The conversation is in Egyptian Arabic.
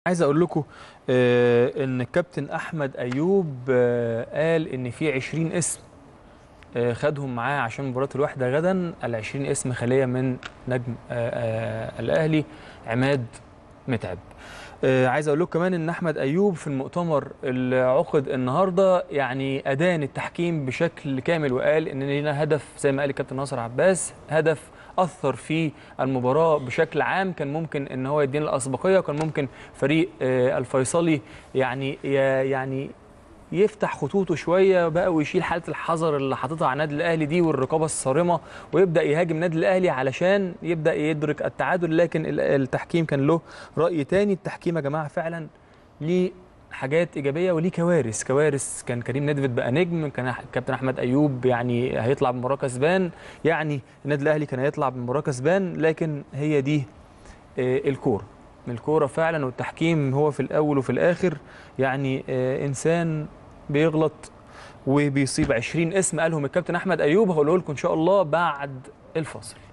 عايز اقول لكم آه ان الكابتن احمد ايوب آه قال ان في 20 اسم آه خدهم معاه عشان مباراه الوحده غدا ال 20 اسم خاليه من نجم آه آه الاهلي عماد متعب آه عايز اقول لكم كمان ان احمد ايوب في المؤتمر اللي عقد النهارده يعني ادان التحكيم بشكل كامل وقال ان لنا هدف زي ما قال الكابتن ناصر عباس هدف اثر في المباراه بشكل عام كان ممكن ان هو يدينا الاسبقيه وكان ممكن فريق آه الفيصلي يعني يعني يفتح خطوطه شويه بقى ويشيل حاله الحذر اللي حاططها على النادي الاهلي دي والرقابه الصارمه ويبدا يهاجم النادي الاهلي علشان يبدا يدرك التعادل لكن التحكيم كان له راي تاني التحكيم يا جماعه فعلا ليه حاجات ايجابيه وليه كوارث كوارث كان كريم ندفد بقى نجم كان الكابتن احمد ايوب يعني هيطلع بمباراه كسبان يعني النادي الاهلي كان هيطلع بمباراه كسبان لكن هي دي الكوره الكوره فعلا والتحكيم هو في الاول وفي الاخر يعني انسان بيغلط وبيصيب 20 اسم قالهم الكابتن احمد ايوب هقوله لكم ان شاء الله بعد الفاصل